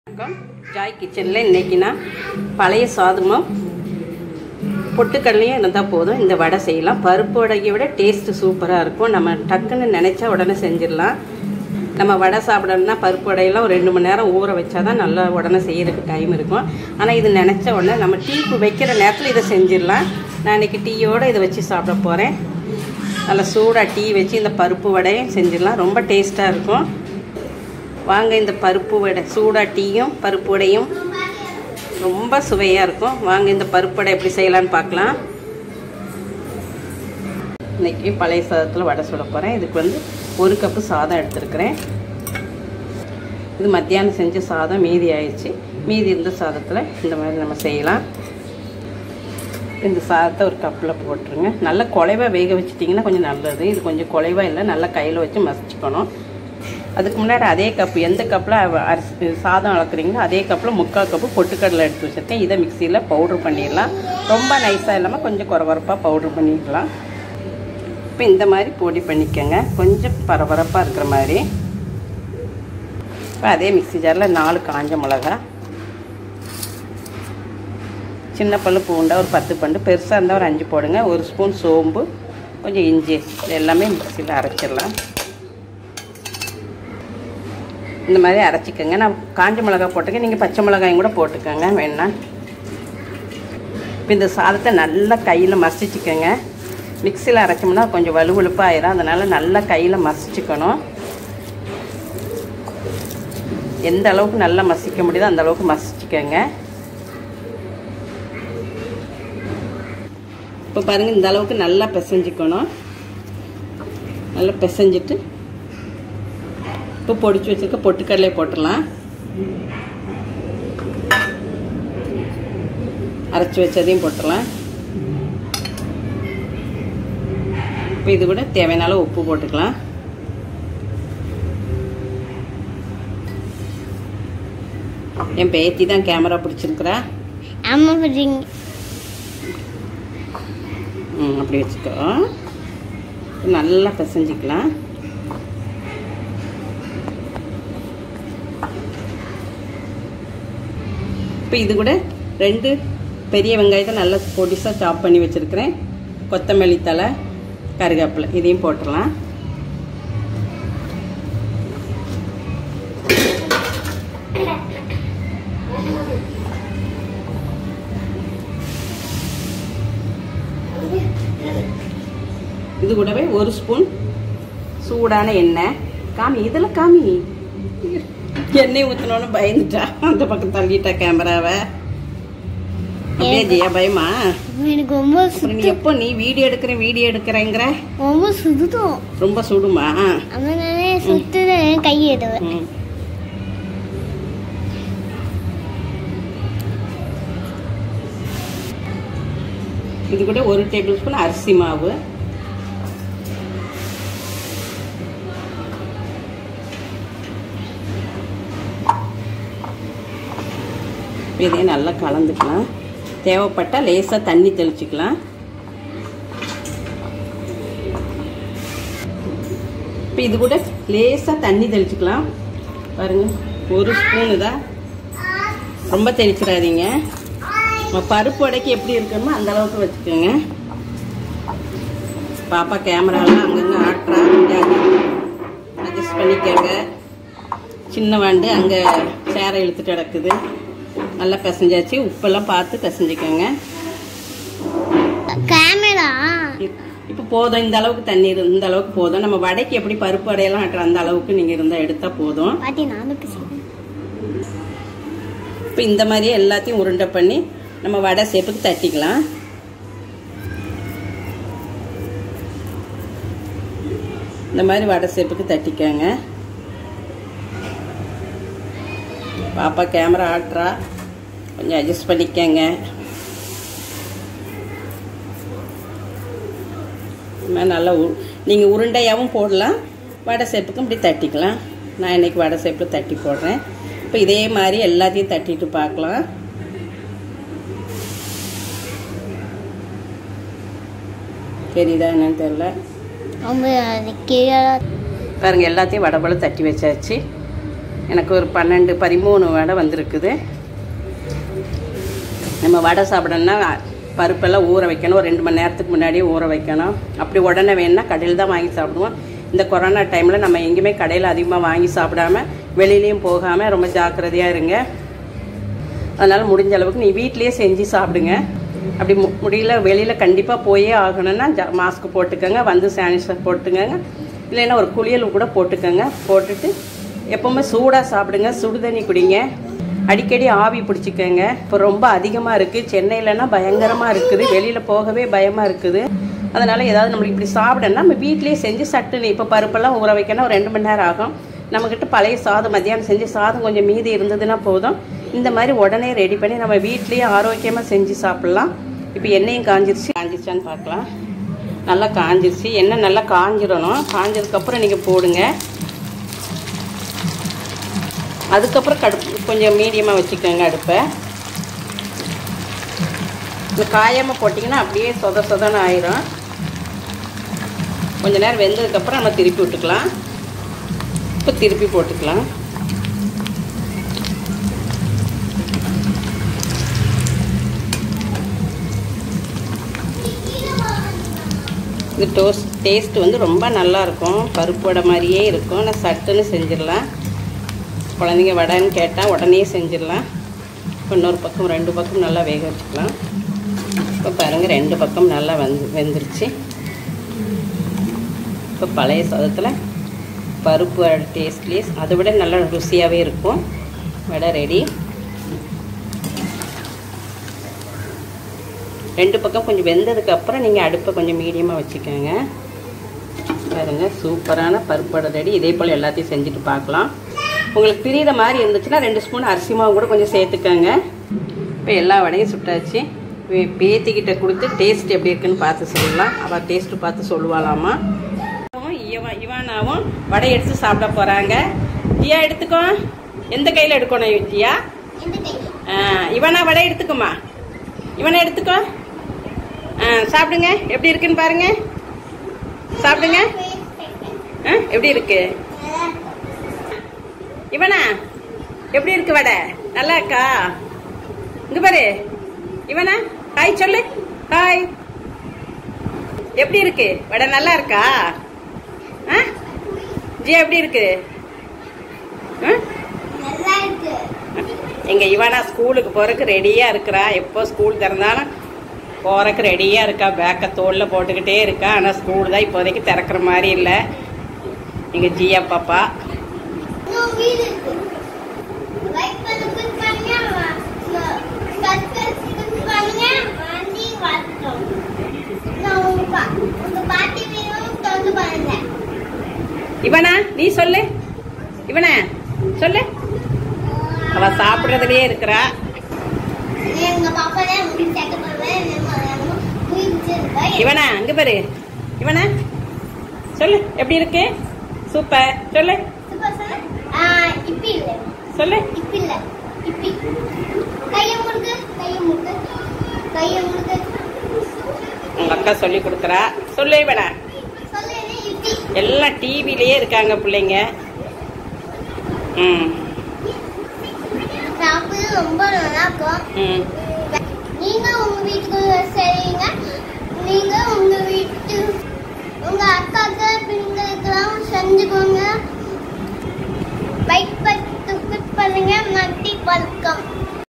வணக்கம் ஜாய் கிச்சனில் இன்றைக்கி நான் பழைய சாதமும் பொட்டுக்கடலையும் இருந்தால் போதும் இந்த வடை செய்யலாம் பருப்பு வடையை விட டேஸ்ட்டு சூப்பராக இருக்கும் நம்ம டக்குன்னு நினச்சா உடனே செஞ்சிடலாம் நம்ம வடை சாப்பிடணும்னா பருப்பு வடையெல்லாம் ஒரு ரெண்டு மணி நேரம் ஊற வச்சா தான் நல்லா உடனே செய்யறதுக்கு டைம் இருக்கும் ஆனால் இது நினச்ச உடனே நம்ம டீ வைக்கிற நேரத்தில் இதை செஞ்சிடலாம் நான் இன்றைக்கி டீயோடு இதை வச்சு சாப்பிட போகிறேன் நல்லா சூடாக டீ வச்சு இந்த பருப்பு வடையும் செஞ்சிடலாம் ரொம்ப டேஸ்ட்டாக இருக்கும் வாங்க இந்த பருப்பு வடை சூடாக டீயும் பருப்பு வடையும் ரொம்ப சுவையாக இருக்கும் வாங்க இந்த பருப்பு வடை எப்படி செய்யலான்னு பார்க்கலாம் இன்றைக்கி பழைய சாதத்தில் வடை சுட போகிறேன் இதுக்கு வந்து ஒரு கப்பு சாதம் எடுத்துருக்கிறேன் இது மத்தியானம் செஞ்ச சாதம் மீதி ஆயிடுச்சு மீதி இருந்த சாதத்தில் இந்த மாதிரி நம்ம செய்யலாம் இந்த சாதத்தை ஒரு கப்பில் போட்டுருங்க நல்லா குலைவாக வேக வச்சிட்டிங்கன்னா கொஞ்சம் நல்லது இது கொஞ்சம் குலைவாக இல்லை நல்லா கையில் வச்சு மசிச்சுக்கணும் அதுக்கு முன்னாடி அதே கப்பு எந்த கப்பில் அரிசி சாதம் அளக்குறீங்களோ அதே கப்பில் முக்கால் கப்பு பொட்டுக்கடலை எடுத்து வச்சுருக்கேன் இதை மிக்சியில் பவுட்ரு பண்ணிடலாம் ரொம்ப நைஸாக இல்லாமல் கொஞ்சம் குறவரப்பாக பவுட்ரு பண்ணிக்கலாம் இப்போ இந்த மாதிரி பொடி பண்ணிக்கோங்க கொஞ்சம் பரபரப்பாக இருக்கிற மாதிரி இப்போ அதே மிக்சி ஜாரில் நாலு காஞ்ச மிளகா சின்ன பல்லு பூண்டா ஒரு பத்து பண்டு பெருசாக இருந்தால் ஒரு அஞ்சு போடுங்க ஒரு ஸ்பூன் சோம்பு கொஞ்சம் இஞ்சி இது எல்லாமே மிக்சியில் அரைச்சிடலாம் இந்த மாதிரி அரைச்சிக்கோங்க நான் காஞ்ச மிளகா போட்டுக்கேன் நீங்கள் பச்சை மிளகாயும் கூட போட்டுக்கோங்க வேணா இப்போ இந்த சாதத்தை நல்லா கையில் மசிச்சுக்கோங்க மிக்சியில் அரைச்சோம்னா கொஞ்சம் வலுவலுப்பாக ஆயிரும் அதனால் நல்லா கையில் மசிச்சுக்கணும் எந்த அளவுக்கு நல்லா மசிக்க முடியுதோ அந்த அளவுக்கு மசிச்சுக்கோங்க இப்போ பாருங்கள் இந்த அளவுக்கு நல்லா பிசைஞ்சிக்கணும் நல்லா பிசைஞ்சிட்டு இப்போ பொடிச்சு வச்சுருக்க பொட்டுக்கடலையை போட்டுடலாம் அரைச்சி வச்சதையும் போட்டுடலாம் இப்போ இது கூட தேவையான அளவு உப்பு போட்டுக்கலாம் என் பேத்தி தான் கேமரா பிடிச்சிருக்கிறா ஆமா பண்றீங்க ம் அப்படி வச்சுக்கோ நல்லா பிசைஞ்சிக்கலாம் இப்போ இது கூட ரெண்டு பெரிய வெங்காயத்தை நல்லா பொடிசாக சாப் பண்ணி வச்சுருக்கிறேன் கொத்தமல்லி தலை கருவேப்பிலை இதையும் போட்டுடலாம் இது கூடவே ஒரு ஸ்பூன் சூடான எண்ணெய் காமி இதில் காமி எண்ணெய் ஊற்றினோன்னு பயந்துட்டா அந்த பக்கம் தள்ளிட்டா கேமராவை அப்படியே ஜெயா பயமா எனக்கு ரொம்ப சு- அப்புறம் நீ எப்போ நீ வீடியோ எடுக்கிறேன் வீடியோ எடுக்கிறேங்கிற ரொம்ப சுதுதும் ரொம்ப சுடுமா அதனாலே சுத்துது கை எடுவேன் ம். இது கூட ஒரு டேபிள் ஸ்பூன் அரிசி மாவு இதையும் நல்லா கலந்துக்கலாம் தேவைப்பட்டால் லேசாக தண்ணி தெளிச்சுக்கலாம் இப்போ இது கூட லேசாக தண்ணி தெளிச்சுக்கலாம் பாருங்க ஒரு ஸ்பூனு தான் ரொம்ப தெளிச்சிடாதீங்க நம்ம பருப்பு வடைக்கு எப்படி இருக்கணுமோ அந்த அளவுக்கு வச்சுக்கோங்க பாப்பா கேமராலாம் அங்கங்கே ஆட்டுறா அட்ஜஸ்ட் பண்ணிக்கோங்க சின்ன வாண்டு அங்கே சேரை இழுத்துட்டு கிடக்குது நல்லா பிசைஞ்சாச்சு உப்பெல்லாம் பார்த்து பிசைஞ்சிக்கோங்க கேமரா இப்போ போதும் இந்த அளவுக்கு தண்ணி இரு- இந்த அளவுக்கு போதும் நம்ம வடைக்கு எப்படி பருப்பு வடையெல்லாம் ஆட்டுற அந்த அளவுக்கு நீங்கள் இருந்தால் எடுத்தால் போதும் பாட்டி நானும் பேசுறேன் இப்போ இந்த மாதிரியே எல்லாத்தையும் உருண்டை பண்ணி நம்ம வடை சேப்புக்கு தட்டிக்கலாம் இந்த மாதிரி வடை சேப்புக்கு தட்டிக்கோங்க பாப்பா கேமரா ஆட்டுறா கொஞ்சம் அட்ஜஸ்ட் பண்ணிக்கங்க இந்த மாதிரி நல்லா உ நீங்கள் உருண்டையாகவும் போடலாம் வடை சேப்புக்கும் இப்படி தட்டிக்கலாம் நான் இன்னைக்கு வடை சேப்பில் தட்டி போடுறேன் இப்போ இதே மாதிரி எல்லாத்தையும் தட்டிட்டு பார்க்கலாம் தெரியுதா என்னன்னு தெரியல ரொம்ப அது கீழே பாருங்க எல்லாத்தையும் வடை போல தட்டி வச்சாச்சு எனக்கு ஒரு பன்னெண்டு பதிமூணு வடை வந்திருக்குது நம்ம வடை சாப்பிடணும்னா பருப்பெல்லாம் ஊற வைக்கணும் ஒரு ரெண்டு மணி நேரத்துக்கு முன்னாடியே ஊற வைக்கணும் அப்படி உடனே வேணும்னா கடையில் தான் வாங்கி சாப்பிடுவோம் இந்த கொரோனா டைமில் நம்ம எங்கேயுமே கடையில் அதிகமாக வாங்கி சாப்பிடாம வெளியிலையும் போகாமல் ரொம்ப ஜாக்கிரதையாக இருங்க அதனால் முடிஞ்ச அளவுக்கு நீ வீட்டிலேயே செஞ்சு சாப்பிடுங்க அப்படி மு- முடியல வெளியில் கண்டிப்பாக போயே ஆகணும்னா ஜ மாஸ்க் போட்டுக்கோங்க வந்து சானிடைசர் போட்டுக்கோங்க இல்லைன்னா ஒரு குளியல் கூட போட்டுக்கோங்க போட்டுட்டு எப்போவுமே சூடாக சாப்பிடுங்க சுடு தண்ணி குடிங்க அடிக்கடி ஆவி பிடிச்சிக்கோங்க இப்போ ரொம்ப அதிகமாக இருக்குது சென்னையிலனா பயங்கரமாக இருக்குது வெளியில் போகவே பயமாக இருக்குது அதனால் ஏதாவது நம்மளுக்கு இப்படி சாப்பிடணும்னா நம்ம வீட்டிலேயே செஞ்சு சட்டுன்னு இப்போ பருப்பெல்லாம் ஊற வைக்கணும் ஒரு ரெண்டு மணி நேரம் ஆகும் நம்மக்கிட்ட பழைய சாதம் மத்தியானம் செஞ்சு சாதம் கொஞ்சம் மீதி இருந்ததுன்னா போதும் இந்த மாதிரி உடனே ரெடி பண்ணி நம்ம வீட்லேயே ஆரோக்கியமாக செஞ்சு சாப்பிட்லாம் இப்போ எண்ணெயும் காஞ்சிருச்சு காஞ்சிருச்சான்னு பார்க்கலாம் நல்லா காஞ்சிருச்சு எண்ணெய் நல்லா காஞ்சிடணும் காஞ்சதுக்கப்புறம் நீங்கள் போடுங்க அதுக்கப்புறம் கடுப்பு கொஞ்சம் மீடியமாக வச்சுக்கோங்க அடுப்பை இந்த காயாமல் போட்டிங்கன்னா அப்படியே சொத சொதன்னு ஆயிரும் கொஞ்ச நேரம் வெந்ததுக்கப்புறம் நம்ம திருப்பி விட்டுக்கலாம் இப்போ திருப்பி போட்டுக்கலாம் இது டோஸ்ட் டேஸ்ட் வந்து ரொம்ப நல்லா இருக்கும் பருப்பு வடை மாதிரியே இருக்கும் நான் சட்டுன்னு செஞ்சிடலாம் குழந்தைங்க வடைன்னு கேட்டால் உடனே செஞ்சிடலாம் இப்போ இன்னொரு பக்கம் ரெண்டு பக்கம் நல்லா வேக வச்சுக்கலாம் இப்போ பாருங்கள் ரெண்டு பக்கம் நல்லா வந்து வெந்துருச்சு இப்போ பழைய சாதத்தில் பருப்பு டேஸ்ட்லேயே அதை விட நல்லா ருசியாகவே இருக்கும் வடை ரெடி ரெண்டு பக்கம் கொஞ்சம் வெந்ததுக்கு அப்புறம் நீங்கள் அடுப்பை கொஞ்சம் மீடியமாக வச்சுக்கோங்க பாருங்க சூப்பரான பருப்பு வடை ரெடி இதே போல் எல்லாத்தையும் செஞ்சுட்டு பார்க்கலாம் உங்களுக்கு பிரியிற மாதிரி இருந்துச்சுன்னா ரெண்டு ஸ்பூன் அரிசி மாவு கூட கொஞ்சம் சேர்த்துக்கோங்க இப்போ எல்லா வடையும் சுட்டாச்சு வே- பேத்திக்கிட்ட கொடுத்து டேஸ்ட் எப்படி இருக்குன்னு பார்த்து சொல்லலாம் அவள் டேஸ்ட்டு பார்த்து சொல்லுவாளாமா இவன் இவானாவும் வடை எடுத்து சாப்பிட போகிறாங்க ஜியா எடுத்துக்கோ எந்த கையில் எடுக்கணும் ஜியா ஆ, இவனா வடை எடுத்துக்கோமா இவனை எடுத்துக்கோ ஆ, சாப்பிடுங்க எப்படி இருக்குன்னு பாருங்க சாப்பிடுங்க ஆ, எப்படி இருக்கு இவனா எப்படி இருக்கு வடை நல்லா இருக்கா இங்க பாரு இவனா ஹாய் சொல்லு ஹாய் எப்படி இருக்கு வடை நல்லா இருக்கா ஆ ஜி எப்படி இருக்கு ஆ நல்லா இருக்கு எங்க இவனா ஸ்கூலுக்கு போறதுக்கு ரெடியா இருக்கிறா எப்போ ஸ்கூல் திறந்தாலும் போறதுக்கு ரெடியா இருக்கா பேக்கை தோல்ல போட்டுக்கிட்டே இருக்கா ஆனா ஸ்கூல் தான் இப்போதைக்கு திறக்கிற மாதிரி இல்லை எங்க ஜியா பாப்பா இன்னும் வீடு இருக்கு லைக் பண்ணி click பண்ணுங்க சப்ஸ்கிரைப் click பண்ணுங்க வாங்கி வரட்டும் நான் உங்க பா உங்க பாட்டி வேணும் தொடர்ந்து பாருங்க இவனா நீ சொல்லு இவனா சொல்லு அவ சாப்பிடுறதுலயே இருக்கிறா எங்க பாப்பா தான் உங்களுக்கு செக்க பண்ணுவேன் இவனா அங்க பாரு இவனா சொல்லு எப்படி இருக்கு சூப்பர் சொல்லு இப்பி இல்லை சொல்லு இப்பி இல்லை இப்பி கையை முடுக்கு கையை முடுக்கு கையை முடுக்கு உங்க அக்கா சொல்லி கொடுக்குறா சொல்லு இவனா சொல்லு இப்பி எல்லாம் டிவிலேயே இருக்காங்க பிள்ளைங்க ம் சாப்பிட ரொம்ப நல்லா இருக்கும் ம் நீங்க உங்க வீட்டுக்கு செய்யுங்க நீங்க உங்க வீட்டு உங்க அக்காக்கு பெண்களுக்கெல்லாம் செஞ்சுக்கோங்க பைக் பத்து பண்ணுங்க நன்றி வணக்கம்